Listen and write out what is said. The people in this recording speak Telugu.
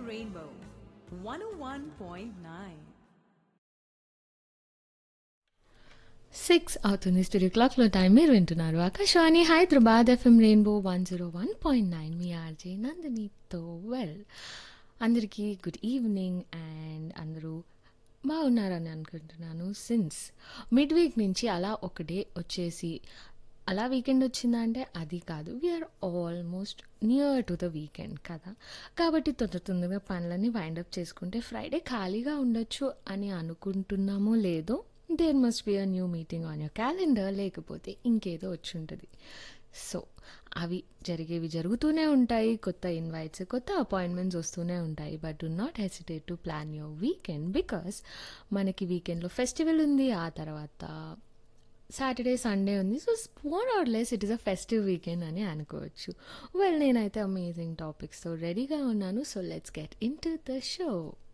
Rainbow 101.9. సిక్స్ అవుతుంది స్టూడియో క్లాక్లో టైం మీరు వింటున్నారు Akashvani Hyderabad FM rainbow one zero one point nine మీ ఆర్జే నందినితో వెల్ అందరికీ గుడ్ ఈవినింగ్ అండ్ అందరూ బాగున్నారని అనుకుంటున్నాను సిన్స్ మిడ్ వీక్ నుంచి అలా ఒక డే వచ్చేసి అలా వీకెండ్ వచ్చిందా అంటే అది కాదు we're almost near to the weekend కదా కాబట్టి తొందర తొందరగా పనులన్నీ వైండప్ చేసుకుంటే ఫ్రైడే ఖాళీగా ఉండొచ్చు అని అనుకుంటున్నామో లేదో there must be a new meeting on your calendar లేకపోతే ఇంకేదో వచ్చి ఉంటుంది సో అవి జరిగేవి జరుగుతూనే ఉంటాయి కొత్త ఇన్వైట్స్ కొత్త అపాయింట్మెంట్స్ వస్తూనే ఉంటాయి but do not hesitate to plan your weekend because మనకి వీకెండ్లో ఫెస్టివల్ ఉంది ఆ తర్వాత సాటర్డే సండే ఉంది so more or less it is a festive weekend అని అనుకోవచ్చు వెల్ నేనైతే అమేజింగ్ టాపిక్స్తో రెడీగా ఉన్నాను so let's get into the show